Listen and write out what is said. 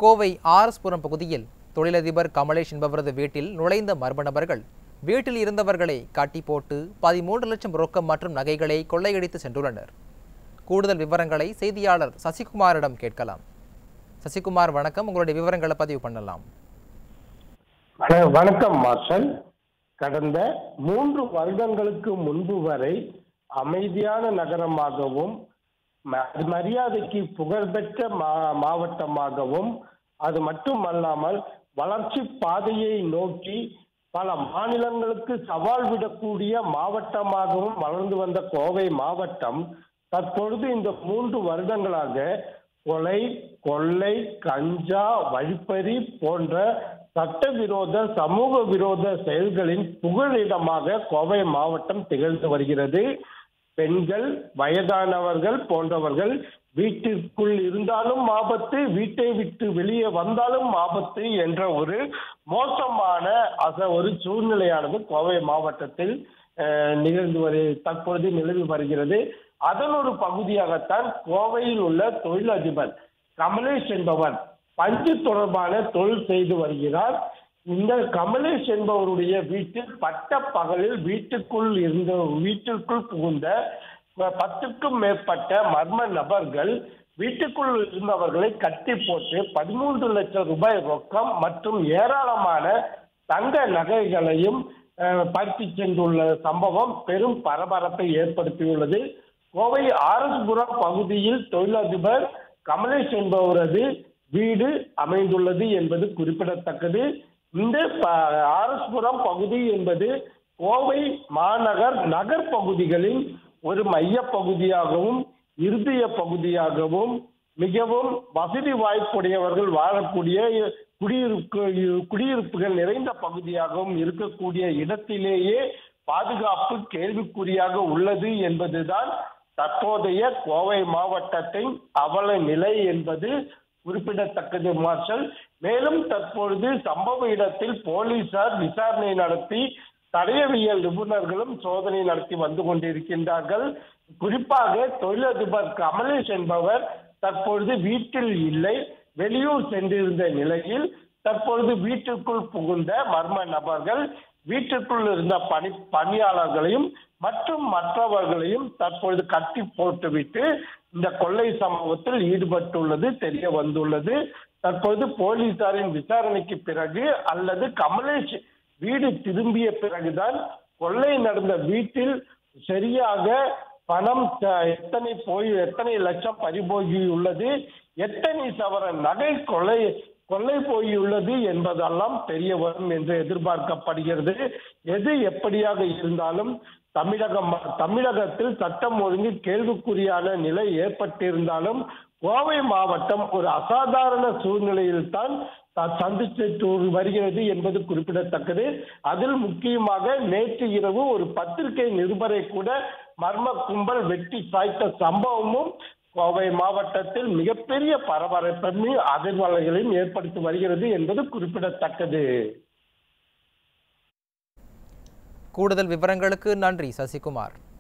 கோவை ஆர்எஸ்புரம் பகுதியில் தொழிலதிபர் கமலேஷ் என்பவரது வீட்டில் நுழைந்த மர்ம நபர்கள் வீட்டில் இருந்தவர்களை காட்டி போட்டு பதிமூன்று லட்சம் ரொக்கம் மற்றும் நகைகளை கொள்ளையடித்து சென்றுள்ளனர் கூடுதல் விவரங்களை செய்தியாளர் சசிகுமாரிடம் கேட்கலாம் சசிகுமார் வணக்கம் உங்களுடைய விவரங்களை பதிவு பண்ணலாம் வண- வணக்கம் மார்ஷல் கடந்த மூன்று வருடங்களுக்கு முன்பு வரை அமைதியான நகரமாகவும் ம- மரியாதைக்கு புகழ்பெற்ற மா- மாவட்டமாகவும் அது மட்டுமல்லாமல் வளர்ச்சி பாதையை நோக்கி பல மாநிலங்களுக்கு சவால் விடக்கூடிய மாவட்டமாகவும் வளர்ந்து வந்த கோவை மாவட்டம் தற்பொழுது இந்த மூன்று வருடங்களாக கொலை கொள்ளை கஞ்சா வழிப்பறி போன்ற சட்டவிரோத சமூக விரோத செயல்களின் புகழிடமாக கோவை மாவட்டம் திகழ்ந்து வருகிறது பெண்கள் வயதானவர்கள் போன்றவர்கள் வீட்டிற்குள் இருந்தாலும் ஆபத்து வீட்டை விட்டு வெளியே வந்தாலும் ஆபத்து என்ற ஒரு மோசமான அச ஒரு சூழ்நிலையானது கோவை மாவட்டத்தில் அஹ், நிகழ்ந்து வரு தற்பொழுது நிலவி வருகிறது அதன் ஒரு பகுதியாகத்தான் கோவையில் உள்ள தொழிலதிபர் கமலேஷ் என்பவர் பஞ்சு தொடர்பான தொழில் செய்து வருகிறார் இந்த கமலேஷ் என்பவருடைய வீட்டில் பட்ட பகலில் வீட்டுக்குள் இருந்த வீட்டிற்குள் புகுந்த ப- பத்துக்கும் மேற்பட்ட மர்ம நபர்கள் வீட்டுக்குள் இருந்தவர்களை கட்டி போட்டு பதிமூன்று லட்சம் ரூபாய் ரொக்கம் மற்றும் ஏராளமான தங்க நகைகளையும் அஹ், பறித்து சென்றுள்ள சம்பவம் பெரும் பரபரப்பை ஏற்படுத்தியுள்ளது கோவை ஆரஸ்புரம் பகுதியில் தொழிலதிபர் கமலேஷ் என்பவரது வீடு அமைந்துள்ளது என்பது குறிப்பிடத்தக்கது இந்த ப- ஆரஸ்புரம் பகுதி என்பது கோவை மாநகர் நகர் பகுதிகளின் ஒரு மைய பகுதியாகவும் இறுதிய பகுதியாகவும் மிகவும் வசதி வாய்ப்புடையவர்கள் வாழக்கூடிய குடியிருப்பு குடியிருப்புகள் நிறைந்த பகுதியாகவும் இருக்கக்கூடிய இடத்திலேயே பாதுகாப்பு கேள்விக்குறியாக உள்ளது என்பதுதான் தற்போதைய கோவை மாவட்டத்தின் அவல நிலை என்பது குறிப்பிடத்தக்கது மார்ஷல் மேலும் தற்பொழுது சம்பவ இடத்தில் போலீசார் விசாரணை நடத்தி தடயவியல் நிபுணர்களும் சோதனை நடத்தி வந்து கொண்டிருக்கின்றார்கள் குறிப்பாக தொழிலதிபர் கமலேஷ் என்பவர் தற்பொழுது வீட்டில் இல்லை வெளியூர் சென்றிருந்த நிலையில் தற்பொழுது வீட்டிற்குள் புகுந்த மர்ம நபர்கள் வீட்டிற்குள் இருந்த பணி பணியாளர்களையும் மற்றும் மற்றவர்களையும் தற்பொழுது கட்டி போட்டுவிட்டு இந்த கொள்ளை சம்பவத்தில் ஈடுபட்டுள்ளது தெரிய வந்துள்ளது தற்பொழுது போலீசாரின் விசாரணைக்கு பிறகு அல்லது கமலேஷ் வீடு திரும்பிய பிறகுதான் கொள்ளை நடந்த வீட்டில் சரியாக பணம் த- எத்தனை போய் எத்தனை லட்சம் பறிபோகியுள்ளது எத்தனை சவரன் நகை கொலை கொள்ளை போயுள்ளது என்பதெல்லாம் தெரிய வரும் என்று எதிர்பார்க்கப்படுகிறது எது எப்படியாக இருந்தாலும் தமிழகம் தமிழகத்தில் சட்டம் ஒழுங்கு கேள்விக்குறியான நிலை ஏற்பட்டிருந்தாலும் கோவை மாவட்டம் ஒரு அசாதாரண சூழ்நிலையில் தான் சந்தித்து வருகிறது என்பது குறிப்பிடத்தக்கது அதில் முக்கியமாக நேற்று இரவு ஒரு பத்திரிகை நிருபரை கூட மர்ம கும்பல் வெட்டி சாய்த்த சம்பவமும் கோவை மாவட்டத்தில் மிகப்பெரிய பரபரப்பையும் அதிர்வலைகளையும் ஏற்படுத்தி வருகிறது என்பது குறிப்பிடத்தக்கது கூடுதல் விவரங்களுக்கு நன்றி சசிகுமார்